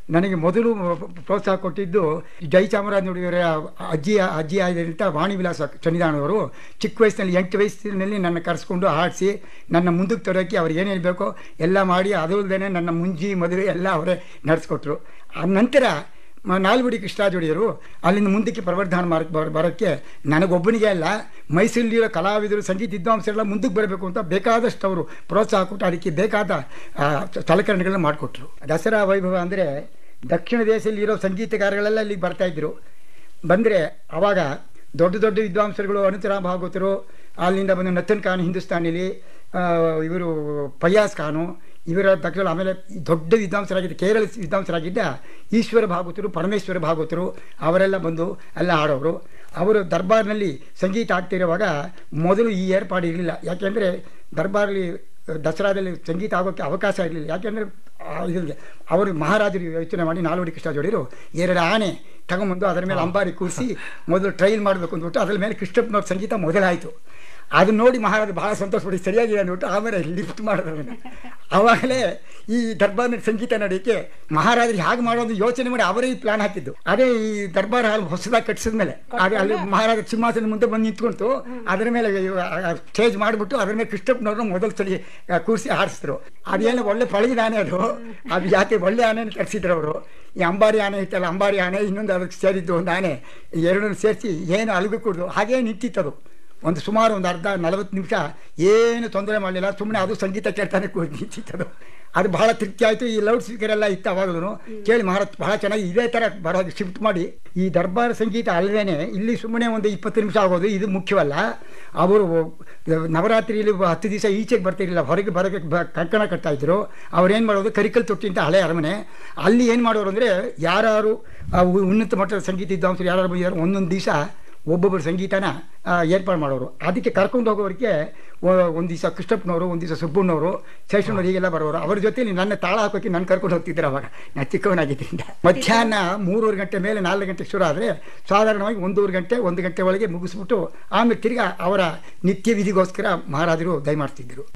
ನನಗೆ ಮೊದಲು ಪ್ರೋತ್ಸಾಹ ಕೊಟ್ಟಿದ್ದು ಜೈ ಚಾಮರಾಜನೊಡೆಯವರ ಅಜ್ಜಿ ಅಜ್ಜಿ ಆಗಿದ್ದಂಥ ವಾಣಿ ವಿಲಾಸ ಚನ್ನಿದಾನವರು ಚಿಕ್ಕ ವಯಸ್ಸಿನಲ್ಲಿ ಎಂಟು ವಯಸ್ಸಿನಲ್ಲಿ ನನ್ನ ಕರೆಸ್ಕೊಂಡು ಆಡಿಸಿ ನನ್ನ ಮುಂದಕ್ಕೆ ತರೋಕ್ಕೆ ಅವ್ರು ಏನೇನು ಬೇಕೋ ಎಲ್ಲ ಮಾಡಿ ಅದಲ್ಲದೆ ನನ್ನ ಮುಂಜಿ ಮದುವೆ ಎಲ್ಲ ಅವರೇ ನಡೆಸ್ಕೊಟ್ರು ಆ ನಂತರ ಮ- ನಾಲ್ವಡಿ ಕೃಷ್ಣಾಜೋಡಿಯರು ಅಲ್ಲಿಂದ ಮುಂದಕ್ಕೆ ಪ್ರವರ್ಧನ ಮಾರ್ಕ್ ಬರ ಬರೋಕ್ಕೆ ನನಗೊಬ್ಬನಿಗೆ ಅಲ್ಲ ಮೈಸೂರಿಲಿರೋ ಕಲಾವಿದರು ಸಂಗೀತ ವಿದ್ವಾಂಸರೆಲ್ಲ ಮುಂದಕ್ಕೆ ಬರಬೇಕು ಅಂತ ಬೇಕಾದಷ್ಟು ಅವರು ಪ್ರೋತ್ಸಾಹ ಕೊಟ್ಟು ಅದಕ್ಕೆ ಬೇಕಾದ ಆ, ಸಲಕರಣೆಗಳನ್ನ ಮಾಡಿಕೊಟ್ರು ದಸರಾ ವೈಭವ ಅಂದರೆ ದಕ್ಷಿಣ ದೇಶದಲ್ಲಿ ಇರೋ ಸಂಗೀತಗಾರಗಳೆಲ್ಲ ಇಲ್ಲಿಗೆ ಬರ್ತಾ ಇದ್ರು ಬಂದರೆ ಆವಾಗ ದೊಡ್ಡ ದೊಡ್ಡ ವಿದ್ವಾಂಸರುಗಳು ಅನಂತರಾಮ್ ಭಾಗವತರು ಅಲ್ಲಿಂದ ಬಂದು ನತನ್ ಖಾನ್ ಹಿಂದೂಸ್ತಾನಿಲಿ ಆ, ಇವರು ಫಯಾಜ್ ಖಾನು ಇವರ ತಕ್ಷಣ ಆಮೇಲೆ ಈ ದೊಡ್ಡ ವಿದ್ವಾಂಸರಾಗಿದ್ದ ಕೇರಳ ವಿದ್ವಾಂಸರಾಗಿದ್ದ ಈಶ್ವರ ಭಾಗವತರು ಪರಮೇಶ್ವರ ಭಾಗವತರು ಅವರೆಲ್ಲ ಬಂದು ಎಲ್ಲ ಆಡೋರು ಅವರು ದರ್ಬಾರ್ನಲ್ಲಿ ಸಂಗೀತ ಆಗ್ತಿರುವಾಗ ಮೊದಲು ಈ ಏರ್ಪಾಡು ಇರಲಿಲ್ಲ ಯಾಕೆಂದರೆ ದರ್ಬಾರಲ್ಲಿ ದಸರಾದಲ್ಲಿ ಸಂಗೀತ ಆಗೋಕ್ಕೆ ಅವಕಾಶ ಇರಲಿಲ್ಲ ಯಾಕೆಂದರೆ ಇದರಲ್ಲಿ ಅವರು ಮಹಾರಾಜರು ಯೋಚನೆ ಮಾಡಿ ನಾಲ್ವಡಿ ಕೃಷ್ಣ ಜೋಡಿರು ಎರಡು ಆನೆ ತಗೊಂಬಂದು ಅದರ ಮೇಲೆ ಅಂಬಾರಿ ಕೂರಿಸಿ ಮೊದಲು ಟ್ರೈಲ್ ಮಾಡಬೇಕು ಅಂದ್ಬಿಟ್ಟು ಅದರ ಮೇಲೆ ಕೃಷ್ಣಪ್ಪನವ್ರ ಸಂಗೀತ ಮೊದಲಾಯಿತು ಅದನ್ನ ನೋಡಿ ಮಹಾರಾಜ ಬಹಳ ಸಂತೋಷಪಡಿ ಸರಿಯಾಗಿದೆ ಅಂದ್ಬಿಟ್ಟು ಆಮೇಲೆ ಲಿಫ್ಟ್ ಮಾಡಿದ್ರು ಆವಾಗಲೇ ಈ ದರ್ಬಾರ್ ಸಂಗೀತ ನಡೆಯೋಕ್ಕೆ ಮಹಾರಾಜರು ಹೇಗೆ ಮಾಡೋದು ಯೋಚನೆ ಮಾಡಿ ಅವರೇ ಈ ಪ್ಲಾನ್ ಹಾಕಿದ್ದು ಅದೇ ಈ ದರ್ಬಾರ್ ಹಾಲ್ ಹೊಸದಾಗಿ ಕಟ್ಟಿಸಿದ ಮೇಲೆ ಅದೇ ಅಲ್ಲಿ ಮಹಾರಾಜ ಸಿಂಹಾಸನ ಮುಂದೆ ಬಂದು ನಿಂತ್ಕೊಂತು ಅದರ ಮೇಲೆ ಸ್ಟೇಜ್ ಮಾಡಿಬಿಟ್ಟು ಅದರ ಮೇಲೆ ಕೃಷ್ಣಪ್ಪನವ್ರನ್ನ ಮೊದಲು ಸಲ ಕೂರಿಸಿ ಆಡಿಸಿದ್ರು ಅದೇನು ಒಳ್ಳೆ ಪಳಗಿದ ಆನೆ ಅದು ಅದು ಯಾಕೆ ಒಳ್ಳೆ ಆನೆ ಕಟ್ಸಿದ್ರು ಅವರು ಈ ಅಂಬಾರಿ ಆನೆ ಇತ್ತಲ್ಲ ಅಂಬಾರಿ ಆನೆ ಇನ್ನೊಂದು ಅದಕ್ಕೆ ಸೇರಿದ್ದು ಒಂದು ಆನೆ ಎರಡನ್ನು ಸೇರಿಸಿ ಏನು ಅಲಗು ಕುಡ್ದು ಹಾಗೇ ನಿಂತಿತ್ತದು ಒಂದು ಸುಮಾರು ಒಂದು ಅರ್ಧ ನಲವತ್ತು ನಿಮಿಷ ಏನು ತೊಂದರೆ ಮಾಡಲಿಲ್ಲ ಸುಮ್ಮನೆ ಅದು ಸಂಗೀತ ಕೇಳ್ತಾನೆ ಕೂ ನಿಂತಿತ್ತದು ಅದು ಬಹಳ ತೃಪ್ತಿ ಆಯಿತು ಈ ಲೌಡ್ ಸ್ಪೀಕರ್ ಎಲ್ಲ ಇತ್ತು ಅವಾಗಲೂ ಕೇಳಿ ಮಹಾರಾಜ್ ಬಹಳ ಚೆನ್ನಾಗಿ ಇದೇ ಥರ ಬರೋ ಶಿಫ್ಟ್ ಮಾಡಿ ಈ ದರ್ಬಾರ್ ಸಂಗೀತ ಅಲ್ಲದೇ ಇಲ್ಲಿ ಸುಮ್ಮನೆ ಒಂದು ಇಪ್ಪತ್ತು ನಿಮಿಷ ಆಗೋದು ಇದು ಮುಖ್ಯವಲ್ಲ ಅವರು ನವರಾತ್ರಿಯಲ್ಲಿ ಹತ್ತು ದಿವಸ ಈಚೆಗೆ ಬರ್ತಿರಲಿಲ್ಲ ಹೊರಗೆ ಬರೋಕ್ಕೆ ಬ ಕಂಕಣ ಕಟ್ತಾ ಇದ್ರು ಅವ್ರೇನು ಮಾಡೋದು ಕರಿಕಲ್ ತೊಟ್ಟಿ ಅಂತ ಹಳೆ ಅರಮನೆ ಅಲ್ಲಿ ಏನು ಮಾಡೋರು ಅಂದರೆ ಯಾರು ಉನ್ನತ ಮಟ್ಟದ ಸಂಗೀತ ವಿದ್ವಾಂಸರು ಯಾರು ಬಂದಿದ್ದಾರೆ ಒಂದೊಂದು ದಿವಸ ಒಬ್ಬೊಬ್ಬರು ಸಂಗೀತನ ಆ, ಏರ್ಪಾಡು ಮಾಡೋರು ಅದಕ್ಕೆ ಕರ್ಕೊಂಡು ಹೋಗೋರಿಗೆ ಒಂದು ದಿವಸ ಕೃಷ್ಣಪ್ಪನವರು ಒಂದು ದಿವಸ ಸುಬ್ಬಣ್ಣವರು ಶೇಷಣ್ಣವ್ರು ಹೀಗೆಲ್ಲ ಬರೋರು ಅವ್ರ ಜೊತೆಲಿ ನನ್ನ ತಾಳ ಹಾಕೋಕೆ ನಾನು ಕರ್ಕೊಂಡು ಹೋಗ್ತಿದ್ರು ಅವಾಗ ನಾನು ಚಿಕ್ಕವನಾಗಿದ್ದರಿಂದ ಮಧ್ಯಾಹ್ನ ಮೂರುವರೆ ಗಂಟೆ ಮೇಲೆ ನಾಲ್ಕು ಗಂಟೆಗೆ ಶುರು ಆದರೆ ಸಾಧಾರಣವಾಗಿ ಒಂದೂವರೆ ಗಂಟೆ ಒಂದು ಗಂಟೆ ಒಳಗೆ ಮುಗಿಸ್ಬಿಟ್ಟು ಆಮೇಲೆ ತಿರ್ಗಾ ಅವರ ನಿತ್ಯ ವಿಧಿಗೋಸ್ಕರ ಮಹಾರಾಜರು ದಯಮಾಡ್ತಿದ್ದರು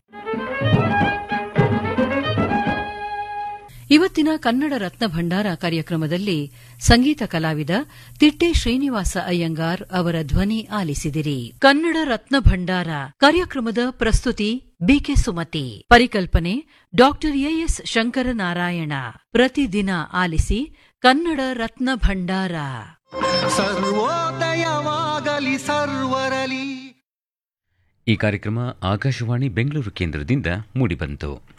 ಇವತ್ತಿನ ಕನ್ನಡ ರತ್ನ ಭಂಡಾರ ಕಾರ್ಯಕ್ರಮದಲ್ಲಿ ಸಂಗೀತ ಕಲಾವಿದ ತಿಟ್ಟೆ ಶ್ರೀನಿವಾಸ ಅಯ್ಯಂಗಾರ್ ಅವರ ಧ್ವನಿ ಆಲಿಸಿದಿರಿ ಕನ್ನಡ ರತ್ನ ಭಂಡಾರ ಕಾರ್ಯಕ್ರಮದ ಪ್ರಸ್ತುತಿ ಬಿಕೆ ಸುಮತಿ ಪರಿಕಲ್ಪನೆ ಡಾಕ್ಟರ್ ಎಎಸ್ ಶಂಕರನಾರಾಯಣ ಪ್ರತಿದಿನ ಆಲಿಸಿ ಕನ್ನಡ ರತ್ನ ಭಂಡಾರ ಸರ್ವೋದಯವಾಗಲಿ ಸರ್ವರಲಿ ಈ ಕಾರ್ಯಕ್ರಮ ಆಕಾಶವಾಣಿ ಬೆಂಗಳೂರು ಕೇಂದ್ರದಿಂದ ಮೂಡಿಬಂತು